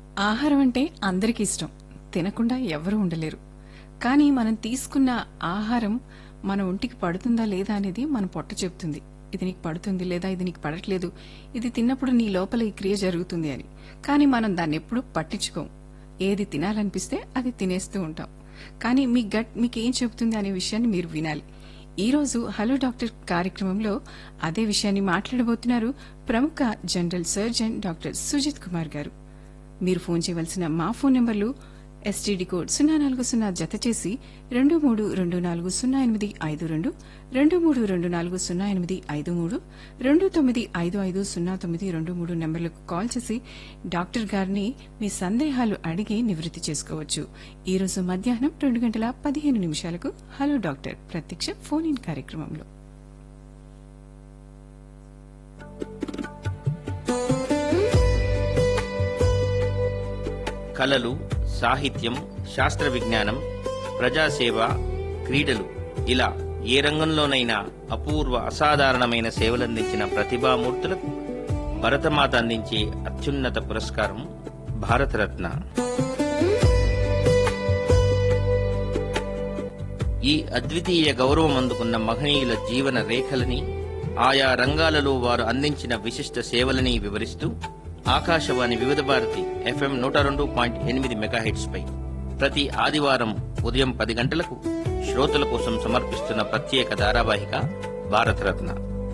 ఆహారం అంటే అందరికీ ఇష్టం తినకుండా ఎవరూ ఉండలేరు కానీ మనం తీసుకున్న ఆహారం మన ఒంటికి పడుతుందా లేదా అనేది మన పొట్ట చెప్తుంది ఇది నీకు పడుతుంది లేదా ఇది నీకు పడట్లేదు ఇది తిన్నప్పుడు నీ లోపల ఈ క్రియ జరుగుతుంది అని కానీ మనం దాన్ని ఎప్పుడూ పట్టించుకోం ఏది తినాలనిపిస్తే అది తినేస్తూ ఉంటాం కానీ మీ గట్ మీకు ఏం చెబుతుంది అనే విషయాన్ని మీరు వినాలి ఈ రోజు హలో డాక్టర్ కార్యక్రమంలో అదే విషయాన్ని మాట్లాడబోతున్నారు ప్రముఖ general surgeon doctor Sujith Kumar garu మీరు ఫోన్ చేయవలసిన మా ఫోన్ నెంబర్లు ఎస్టీడీ కోడ్ సున్నా నాలుగు సున్నా జత చేసి రెండు మూడు రెండు నాలుగు సున్నా ఎనిమిది ఐదు రెండు రెండు మూడు రెండు నాలుగు సున్నా ఎనిమిది ఐదు మూడు రెండు తొమ్మిది ఐదు ఐదు సున్నా తొమ్మిది రెండు మూడు నెంబర్లకు కాల్ చేసి డాక్టర్ గారిని మీ సందేహాలు అడిగి నివృత్తి చేసుకోవచ్చు ఈ రోజు మధ్యాహ్నం రెండు గంటల పదిహేను నిమిషాలకు హలో డాక్టర్ ప్రత్యక్ష ఫోన్ ఇన్ కార్యక్రమంలో కళలు సాహిత్యం శాస్త్ర విజ్ఞానం ప్రజాసేవ క్రీడలు ఇలా ఏ రంగంలోనైనా అపూర్వ అసాధారణమైన సేవలందించిన ప్రతిభామూర్తులకు భరతమాత అందించే అత్యున్నత పురస్కారం భారతరత్న ఈ అద్వితీయ గౌరవం అందుకున్న మహనీయుల జీవన రేఖలని ఆయా రంగాలలో వారు అందించిన విశిష్ట సేవలని వివరిస్తూ ఆకాశవాణి వివిధ భారతి ఎఫ్ఎం నూట రెండు పాయింట్ ఎనిమిది మెగాహెట్స్ పై ప్రతి ఆదివారం ఉదయం పది గంటలకు శ్రోతల కోసం సమర్పిస్తున్న ప్రత్యేక ధారావాహిక భారతరత్న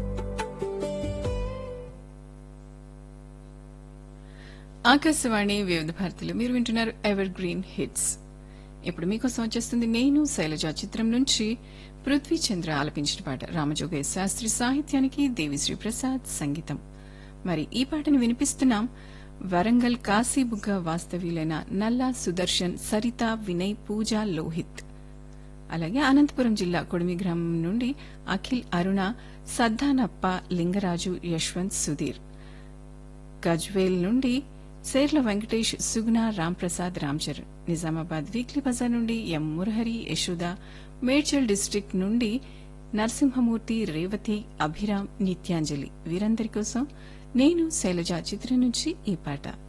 ఆకాశవాణి వివిధ భారతిలో మీరు వింటున్నారు ఎవర్ గ్రీన్ హిట్స్ ఇప్పుడు మీకోసం వచ్చేస్తుంది నేను శైలజ చిత్రం నుంచి పృథ్వీ చంద్ర ఆలపించిన పాట రామజోగయ్య శాస్త్రి సాహిత్యానికి దేవిశ్రీ ప్రసాద్ సంగీతం మరి ఈ పాటను వినిపిస్తున్నాం వరంగల్ కాశీబుగ్గ వాస్తవ్యులైన నల్లా సుదర్శన్ సరిత వినయ్ పూజ లోహిత్ అలాగే అనంతపురం జిల్లా కొడిమి గ్రామం నుండి అఖిల్ అరుణ సద్దానప్ప లింగరాజు యశ్వంత్ సుధీర్ గజ్వేల్ నుండి సేర్ల వెంకటేష్ సుగుణ రాంప్రసాద్ రామ్చరణ్ నిజామాబాద్ వీక్లీ బజార్ నుండి ఎం మురహరి యశోద మేడ్చల్ డిస్టిక్ నుండి నరసింహమూర్తి రేవతి అభిరామ్ నిత్యాంజలి వీరందరి కోసం నేను శైలజ చిత్రం నుంచి ఈ పాట